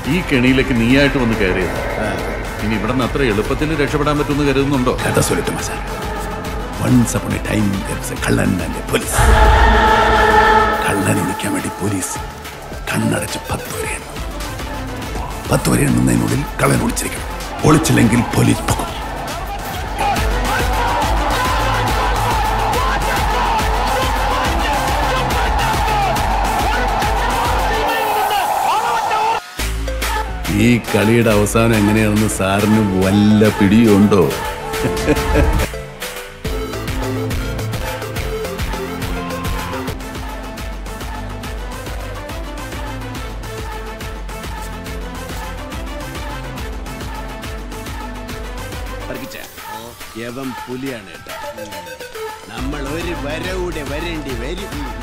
ഈ കെണിയിലേക്ക് നീയായിട്ട് വന്ന് കയറിയത് ഇനി ഇവിടെ നിന്ന് അത്ര എളുപ്പത്തിൽ രക്ഷപ്പെടാൻ പറ്റുമെന്ന് കരുതുന്നുണ്ടോ കഥ സൊല്ലട്ടെ മച്ചാൻ വൺസ് അപ്പോൺ എ ടൈം കള്ളൻ ആൻഡ് പോലീസ് കള്ളനെ വിളിക്കാൻ വേണ്ടി പോലീസ് കണ്ണടച്ച് പത്ത് വരെ എണ്ണും പത്ത് വരെ എണ്ണുന്നതിനുള്ളിൽ കള്ളൻ ഒളിച്ചിരിക്കണം ഒളിച്ചില്ലെങ്കിൽ പോലീസ് പൊക്കും ഈ കളിയുടെ അവസാനം എങ്ങനെയാണെന്ന് സാറിന് വല്ല പിടിയുണ്ടോ യവൻ പുലിയാണ് കേട്ടോ നമ്മൾ ഒരു വര കൂടെ വരേണ്ടി വരും